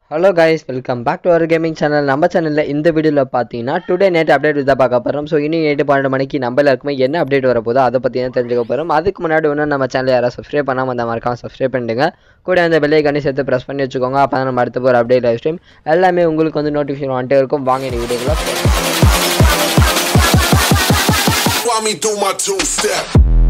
Hello guys welcome back to our gaming channel நம்ம சேனலில் இந்த வீடியோவில் பார்த்தீங்கன்னா டுடே நேட் அப்டேட் தான் பார்க்க போகிறோம் ஸோ இனி நைட்டு பன்னெண்டு மணிக்கு நம்ம எல்லாருக்குமே என்ன அப்டேட் வரப்போதோ அதை பற்றி தான் தெரிஞ்சுக்க போகிறோம் அதுக்கு முன்னாடி ஒன்று நம்ம சேனல் யாராவது சப்ஸ்கிரைப் பண்ணாமல் அந்த மறக்காம சப்ஸ்கிரைப் பண்ணிடுங்க கூட அந்த பெல்லைக்கானே சேர்த்து ப்ரெஸ் பண்ணி வச்சுக்கோங்க அப்போ தான் நம்ம அடுத்த போகிற அப்டேட் லைவ் ஸ்ட்ரீம் எல்லாமே உங்களுக்கு வந்து நோட்டிஃபிகேஷன் வந்துட்டே இருக்கும் வாங்க இந்த வீடியோக்குள்ள While me do my two step.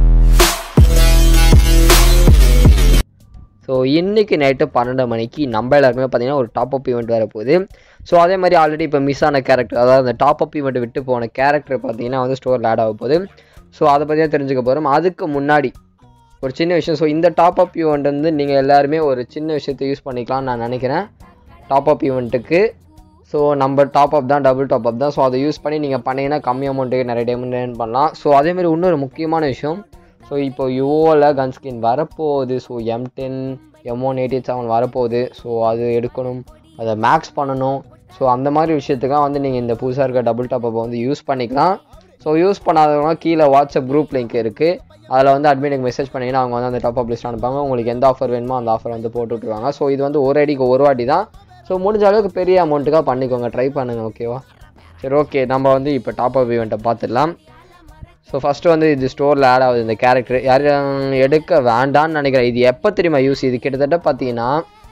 So இன்றைக்கி நைட்டு பன்னெண்டு மணிக்கு நம்ம எல்லாருக்குமே பார்த்தீங்கன்னா ஒரு டாப் அப் ஈவெண்ட் வரப்போகுது ஸோ அதே மாதிரி ஆல்ரெடி இப்போ மிஸ் ஆன கேரக்டர் அதாவது அந்த டாப் அப் ஈவெண்ட் விட்டு போன கேரக்டர் பார்த்தீங்கன்னா வந்து ஸ்டோரில் ஆட் ஆக போகுது ஸோ அதை பற்றி தான் தெரிஞ்சுக்க போகிறோம் அதுக்கு முன்னாடி ஒரு சின்ன விஷயம் ஸோ இந்த டாப் அப் ஈவெண்ட் வந்து நீங்கள் எல்லாருமே ஒரு சின்ன விஷயத்தை யூஸ் பண்ணிக்கலாம்னு நான் நினைக்கிறேன் டாப் அப் ஈவெண்ட்டுக்கு ஸோ நம்ம டாப் அப் தான் டபுள் டாப் அப் தான் ஸோ அதை யூஸ் பண்ணி நீங்கள் பண்ணீங்கன்னா கம்மி அமௌண்ட்டுக்கு நிறைய டைமண்ட் ஏர்ன் பண்ணலாம் ஸோ அதேமாதிரி இன்னொரு முக்கியமான விஷயம் ஸோ இப்போ யுவோவில் கன் ஸ்கின் வரப்போகுது so M ten M one eighty seven வரப்போகுது ஸோ அது எடுக்கணும் அதை மேக்ஸ் பண்ணணும் ஸோ அந்த மாதிரி விஷயத்துக்காக வந்து நீங்கள் இந்த புதுசாக இருக்க டபுள் டாப் அப்பை வந்து யூஸ் பண்ணிக்கலாம் ஸோ யூஸ் பண்ணாதவங்க கீழே வாட்ஸ்அப் குரூப் லிங்க் இருக்குது அதில் வந்து அட்மினுக்கு மெசேஜ் பண்ணிங்கன்னா அவங்க வந்து அந்த டாப் அப் லிஸ்ட் அனுப்பாங்க உங்களுக்கு எந்த ஆஃபர் வேணுமோ அந்த ஆஃபர் வந்து போட்டு விட்ருவாங்க ஸோ இது வந்து ஒரு அடிக்கு ஒரு வாட்டி தான் ஸோ முடிஞ்ச அளவுக்கு பெரிய அமௌண்ட்டுக்காக பண்ணிக்கோங்க ட்ரை பண்ணுங்கள் ஓகேவா சரி ஓகே நம்ம வந்து இப்போ டாப் அப் ஈவெண்ட்டை பார்த்துடலாம் ஸோ ஃபஸ்ட்டு வந்து இது ஸ்டோரில் ஆட் ஆகுது இந்த கேரக்டர் யாரும் எடுக்க வேண்டாம்னு நினைக்கிறேன் இது எப்போ தெரியுமா யூஸ் இது கிட்டத்தட்ட பார்த்தீங்கன்னா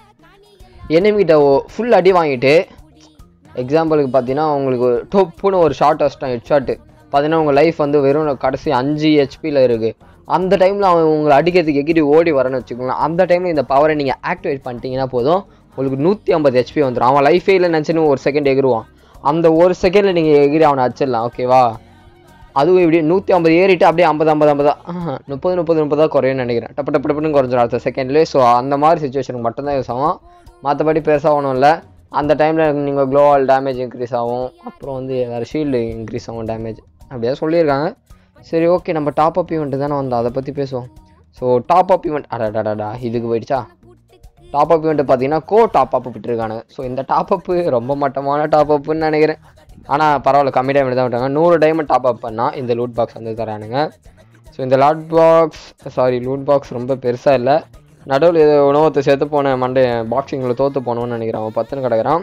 எனிமிகிட்ட ஃபுல் அடி வாங்கிட்டு எக்ஸாம்பிளுக்கு பார்த்தீங்கன்னா உங்களுக்கு டொப்புன்னு ஒரு ஷார்ட் வச்சிட்டான் ஹெட் ஷாட்டு பார்த்தீங்கன்னா உங்கள் லைஃப் வந்து வெறும் கடைசி அஞ்சு ஹெச்பியில் இருக்குது அந்த டைமில் அவன் உங்களை அடிக்கிறதுக்கு எகிரி ஓடி வரேன்னு வச்சுக்கோங்களேன் அந்த டைமில் இந்த பவரை நீங்கள் ஆக்டிவேட் பண்ணிட்டீங்கன்னா போதும் உங்களுக்கு நூற்றி ஐம்பது ஹெச்பி வந்துடும் அவன் லைஃபே இல்லை நினச்சின்னு ஒரு செகண்ட் எகிருவான் அந்த ஒரு செகண்டில் நீங்கள் எகிரி அவனை அடிச்சிடலாம் ஓகேவா அதுவும் இப்படி நூற்றி ஐம்பது ஏறிட்டு அப்படியே ஐம்பது ஐம்பது ஐம்பதா முப்பது முப்பது முப்பதா குறையும்னு நினைக்கிறேன் டப்பு டப்பு டப்புன்னு குறைஞ்சிரும் அடுத்த செகண்ட்லேயே ஸோ அந்த மாதிரி சுச்சுவேஷனுக்கு மட்டும்தான் யூஸ் ஆகும் மற்றபடி பெருசாக ஒன்றும் இல்லை அந்த டைமில் நீங்கள் க்ளோவால் டேமேஜ் இன்க்ரீஸ் ஆகும் அப்புறம் வந்து வேறு ஷீல்டு இன்க்ரீஸ் ஆகும் டேமேஜ் அப்படியே சொல்லியிருக்காங்க சரி ஓகே நம்ம டாப் அப் ஈவெண்ட்டு தானே வந்தோம் அதை பற்றி பேசுவோம் ஸோ டாப் அப் ஈவெண்ட் அடாடாடா இதுக்கு போயிடுச்சா டாப் அப் ஈவெண்ட் பார்த்தீங்கன்னா கோ டாப் அப் விட்டுருக்காங்க ஸோ இந்த டாப் அப்பு ரொம்ப மட்டமான டாப் அப்புன்னு நினைக்கிறேன் ஆனால் பரவாயில்ல கம்மி டைமண்ட் தான் விட்டாங்க நூறு டைமண்ட் டாப் அப் பண்ணால் இந்த லூட் பாக்ஸ் வந்து தரானுங்க ஸோ இந்த lot box sorry loot box ரொம்ப பெருசாக இல்லை நடுவில் இது உணவத்தை சேர்த்து போன மண்டே பாக்ஸிங்கில் தோற்று போனோன்னு நினைக்கிறேன் அவன் பத்துன்னு கிடக்குறான்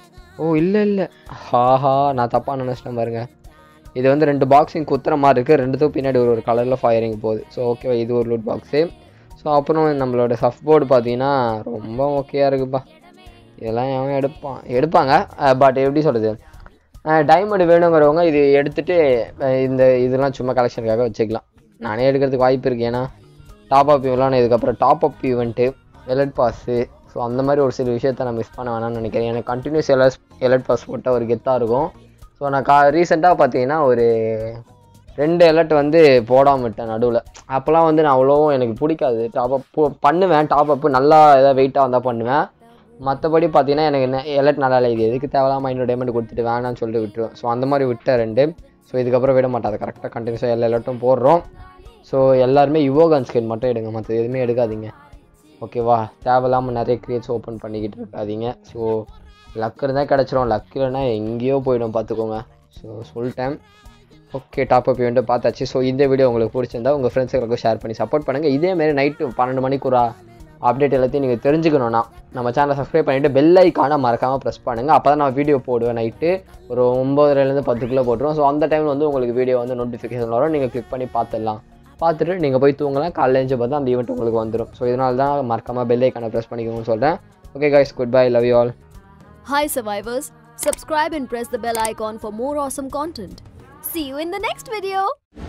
ஓ இல்லை இல்லை ஹாஹா நான் தப்பாக நினச்சிட்டேன் பாருங்க இது வந்து ரெண்டு பாக்ஸிங் குத்துற மாதிரி இருக்குது ரெண்டுத்துக்கும் பின்னாடி ஒரு ஒரு கலரில் ஃபயரிங் போகுது ஸோ ஓகேவா இது ஒரு லூட் பாக்ஸு ஸோ அப்புறம் நம்மளோட சஃப் போர்டு பார்த்தீங்கன்னா ரொம்ப ஓகேயாக இருக்குப்பா இதெல்லாம் எவன் எடுப்பான் எடுப்பாங்க பட் எப்படி சொல்கிறது டைமண்ட் வேணுங்கிறவங்க இது எடுத்துகிட்டு இந்த இதெல்லாம் சும்மா கலெக்ஷனுக்காக வச்சுக்கலாம் நானே எடுக்கிறதுக்கு வாய்ப்பு இருக்குது ஏன்னா டாப் அப் ஈவெண்ட்லாம் இதுக்கப்புறம் top up event elite pass so அந்த மாதிரி ஒரு சில விஷயத்த நான் மிஸ் பண்ண வேணாம்னு நினைக்கிறேன் எனக்கு கண்டினியூஸ் எலட் எலட் பாஸ் போட்டால் ஒரு கெத்தாக இருக்கும் ஸோ நான் கா ரீசெண்டாக பார்த்தீங்கன்னா ஒரு ரெண்டு எலர்ட் வந்து போடாமல் விட்டேன் நடுவில் அப்போல்லாம் வந்து நான் அவ்வளோவும் எனக்கு பிடிக்காது டாப் அப் பண்ணுவேன் டாப் அப்பு நல்லா ஏதாவது வெயிட்டாக வந்தால் பண்ணுவேன் மற்றபடி பார்த்தீங்கன்னா எனக்கு என்ன எலர்ட் நல்லா இல்லை இது எதுக்கு தேவையில்லாமல் ஐநூறு டைமண்ட் கொடுத்துட்டு வேணாம்னு சொல்லிட்டு விட்டுருவேன் ஸோ அந்த மாதிரி விட்டேன் ரெண்டு ஸோ இதுக்கப்புறம் விட மாட்டேன் அதை கரெக்டாக கண்டினியூஸாக எல்லா எலர்ட்டும் போடுறோம் ஸோ எல்லாருமே யுவோகன் ஸ்கின் மட்டும் எடுங்க மற்ற எதுவுமே எடுக்காதீங்க ஓகேவா தேவையில்லாமல் நிறைய கிரியேட்ஸ் ஓப்பன் பண்ணிக்கிட்டு இருக்காதீங்க ஸோ லக் இருந்தால் கிடச்சிரும் லக் இல்லைன்னா எங்கேயோ போயிடும் பார்த்துக்கோங்க ஸோ சொல்லிட்டேன் ஓகே டாப் அப் இவெண்ட்டு பார்த்தாச்சு ஸோ இந்த வீடியோ உங்களுக்கு பிடிச்சிருந்தா உங்கள் ஃப்ரெண்ட்ஸுகளுக்கும் ஷேர் பண்ணி சப்போர்ட் பண்ணுங்கள் இதேமாரி நைட்டு பன்னெண்டு மணிக்குறா அப்டேட் எல்லாத்தையும் நீங்கள் தெரிஞ்சுக்கணும்னா நம்ம சேனலை சப்ஸ்கிரைப் பண்ணிவிட்டு பெல் ஐக்கானை மறக்காமல் ப்ரெஸ் பண்ணுங்கள் அப்போ தான் நான் வீடியோ போடுவேன் நைட்டு ஒரு ஒம்பதுலேருந்து பத்துக்குள்ளே போட்டுருவோம் ஸோ அந்த டைமில் வந்து உங்களுக்கு வீடியோ வந்து நோட்டிஃபிகேஷன் வரும் நீங்கள் கிளிக் பண்ணி பார்த்துடலாம் பார்த்துட்டு நீங்கள் போய் தூங்கலாம் காலையில் எழுந்து பார்த்தா அந்த ஈவெண்ட் உங்களுக்கு வந்துடும் ஸோ இதனால தான் மறக்காமல் பெல் ஐக்கானை ப்ரெஸ் பண்ணிக்கோங்கன்னு சொல்கிறேன் okay guys good bye love you all Hi survivors, subscribe and press the bell icon for more awesome content. See you in the next video.